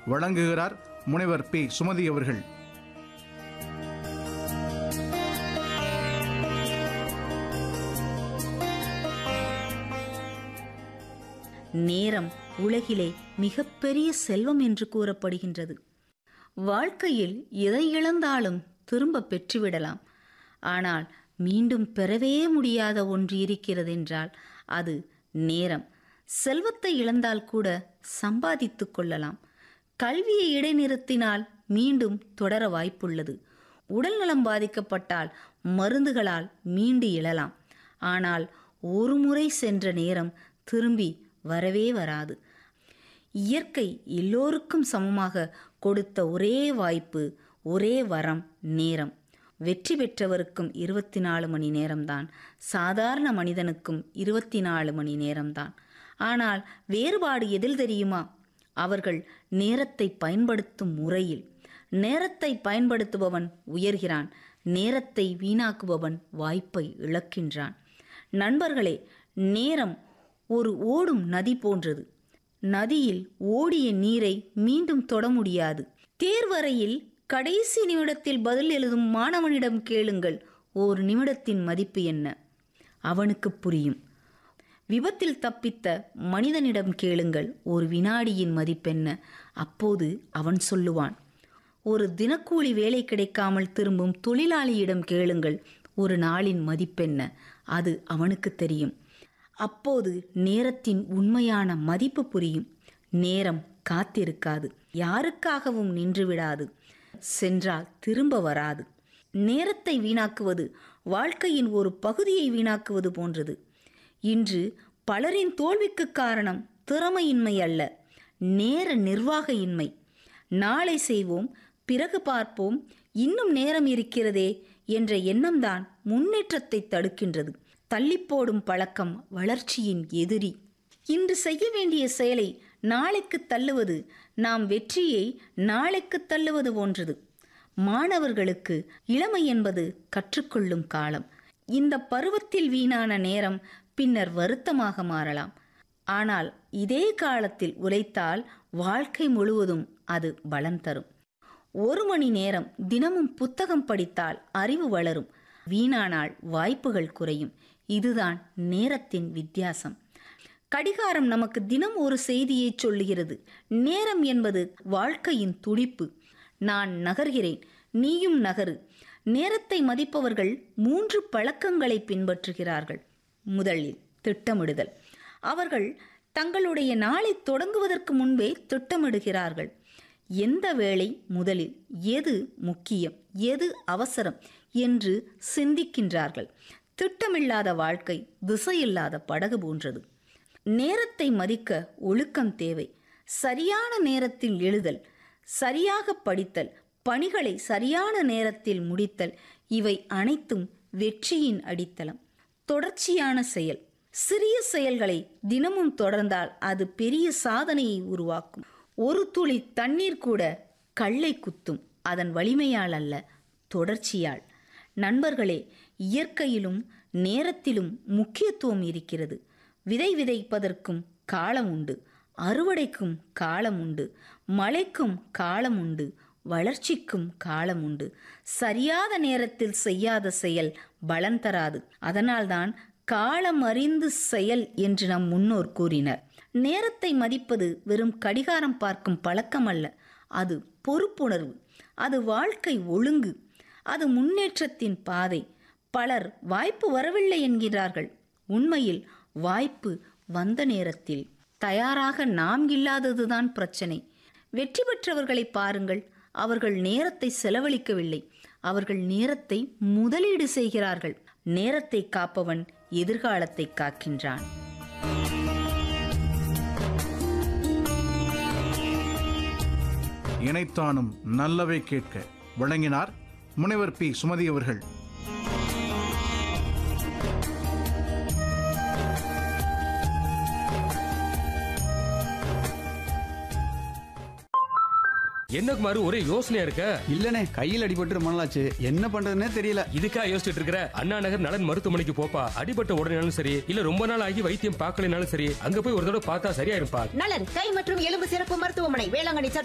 வழங்குகிறார் முனைவர் பி சுமதி அவர்கள் நேரம் உலகிலே மிகப்பெரிய செல்வம் என்று கூறப்படுகின்றது வாழ்க்கையில் எதை இழந்தாலும் திரும்ப பெற்றுவிடலாம் ஆனால் மீண்டும் பெறவே முடியாத ஒன்று இருக்கிறது என்றால் அது நேரம் செல்வத்தை இழந்தால் கூட சம்பாதித்துக் கொள்ளலாம் கல்வியை இடைநிறுத்தினால் மீண்டும் தொடர வாய்ப்புள்ளது உடல்நலம் பாதிக்கப்பட்டால் மருந்துகளால் மீண்டு எழலாம் ஆனால் ஒரு முறை சென்ற நேரம் திரும்பி வரவே வராது இயற்கை எல்லோருக்கும் சமமாக கொடுத்த ஒரே வாய்ப்பு ஒரே வரம் நேரம் வெற்றி பெற்றவருக்கும் இருபத்தி நாலு மணி நேரம்தான் சாதாரண மனிதனுக்கும் இருபத்தி நாலு மணி நேரம்தான் ஆனால் வேறுபாடு எதில் தெரியுமா அவர்கள் நேரத்தை பயன்படுத்தும் முறையில் நேரத்தை பயன்படுத்துபவன் உயர்கிறான் நேரத்தை வீணாக்குபவன் வாய்ப்பை இழக்கின்றான் நண்பர்களே நேரம் ஒரு ஓடும் நதி போன்றது நதியில் ஓடிய நீரை மீண்டும் தொட முடியாது தேர்வரையில் கடைசி நிமிடத்தில் பதில் எழுதும் மாணவனிடம் கேளுங்கள் ஒரு நிமிடத்தின் மதிப்பு என்ன அவனுக்கு புரியும் விபத்தில் தப்பித்த மனிதனிடம் கேளுங்கள் ஒரு வினாடியின் மதிப்பென்ன அப்போது அவன் சொல்லுவான் ஒரு தினக்கூலி வேலை கிடைக்காமல் திரும்பும் தொழிலாளியிடம் கேளுங்கள் ஒரு நாளின் மதிப்பென்ன அது அவனுக்கு தெரியும் அப்போது நேரத்தின் உண்மையான மதிப்பு புரியும் நேரம் காத்திருக்காது யாருக்காகவும் நின்றுவிடாது சென்றால் திரும்ப வராது நேரத்தை வீணாக்குவது வாழ்க்கையின் ஒரு பகுதியை வீணாக்குவது போன்றது இன்று பலரின் தோல்விக்கு காரணம் திறமையின்மை அல்ல நேர நிர்வாக இன்மை நாளை செய்வோம் பிறகு பார்ப்போம் இன்னும் நேரம் இருக்கிறதே என்ற எண்ணம்தான் முன்னேற்றத்தை தடுக்கின்றது தள்ளிப்போடும் பழக்கம் வளர்ச்சியின் எதிரி இன்று செய்ய வேண்டிய செயலை நாளைக்கு தள்ளுவது நாம் வெற்றியை நாளைக்கு தள்ளுவது போன்றது மாணவர்களுக்கு இளமை என்பது கற்றுக்கொள்ளும் காலம் இந்த பருவத்தில் வீணான நேரம் பின்னர் வருத்தமாக மாறலாம் ஆனால் இதே காலத்தில் உழைத்தால் வாழ்க்கை முழுவதும் அது பலம் தரும் ஒரு மணி நேரம் தினமும் புத்தகம் படித்தால் அறிவு வளரும் வீணானால் வாய்ப்புகள் குறையும் இதுதான் நேரத்தின் வித்தியாசம் கடிகாரம் நமக்கு தினம் ஒரு செய்தியை சொல்லுகிறது நேரம் என்பது வாழ்க்கையின் துடிப்பு நான் நகர்கிறேன் நீயும் நகரு நேரத்தை மதிப்பவர்கள் மூன்று பழக்கங்களை பின்பற்றுகிறார்கள் முதலில் திட்டமிடுதல் அவர்கள் தங்களுடைய நாளை தொடங்குவதற்கு முன்பே திட்டமிடுகிறார்கள் எந்த வேலை முதலில் எது முக்கியம் எது அவசரம் என்று சிந்திக்கின்றார்கள் திட்டமில்லாத வாழ்க்கை திசையில்லாத படகு போன்றது நேரத்தை மதிக்க ஒழுக்கம் தேவை சரியான நேரத்தில் எழுதல் சரியாக படித்தல் பணிகளை சரியான நேரத்தில் முடித்தல் இவை அனைத்தும் வெற்றியின் அடித்தளம் தொடர்ச்சியான செயல் சிறிய செயல்களை தினமும் தொடர்ந்தால் அது பெரிய சாதனையை உருவாக்கும் ஒரு துளி தண்ணீர் கூட கல்லை குத்தும் அதன் வலிமையால் அல்ல தொடர்ச்சியால் நண்பர்களே இயற்கையிலும் நேரத்திலும் முக்கியத்துவம் இருக்கிறது விதை விதைப்பதற்கும் காலம் உண்டு அறுவடைக்கும் காலம் உண்டு மழைக்கும் காலம் உண்டு வளர்ச்சிக்கும் காலம் உண்டு சரியாத நேரத்தில் செய்யாத செயல் பலன் தராது அதனால்தான் காலம் அறிந்து செயல் என்று நம் முன்னோர் கூறினர் நேரத்தை மதிப்பது வெறும் கடிகாரம் பார்க்கும் பழக்கம் அல்ல அது பொறுப்புணர்வு அது வாழ்க்கை ஒழுங்கு அது முன்னேற்றத்தின் பாதை பலர் வாய்ப்பு வரவில்லை என்கிறார்கள் உண்மையில் வாய்ப்பு வந்த நேரத்தில் தயாராக நாம் இல்லாததுதான் பிரச்சனை வெற்றி பெற்றவர்களை பாருங்கள் அவர்கள் நேரத்தை செலவழிக்கவில்லை அவர்கள் நேரத்தை முதலீடு செய்கிறார்கள் நேரத்தை காப்பவன் எதிர்காலத்தை காக்கின்றான் இணைத்தானும் நல்லவை கேட்க வழங்கினார் முனைவர் பி சுமதி அவர்கள் என்ன குமாரு ஒரே யோசனையா இருக்க இல்லனே கையில் அடிபட்டு ரொம்ப நாளாச்சு என்ன பண்றதுன்னே தெரியல இதுக்கா யோசிச்சுட்டு இருக்கிற அண்ணா நகர் நலன் மருத்துவமனைக்கு போப்பா அடிபட்ட உடனேனாலும் சரி இல்ல ரொம்ப நாள் ஆகி வைத்தியம் பார்க்கலனாலும் சரி அங்க போய் ஒரு தடவை பார்த்தா சரியா இருப்பா நலன் கை மற்றும் எலும்பு சிறப்பு மருத்துவமனை வேளாங்கண்ணி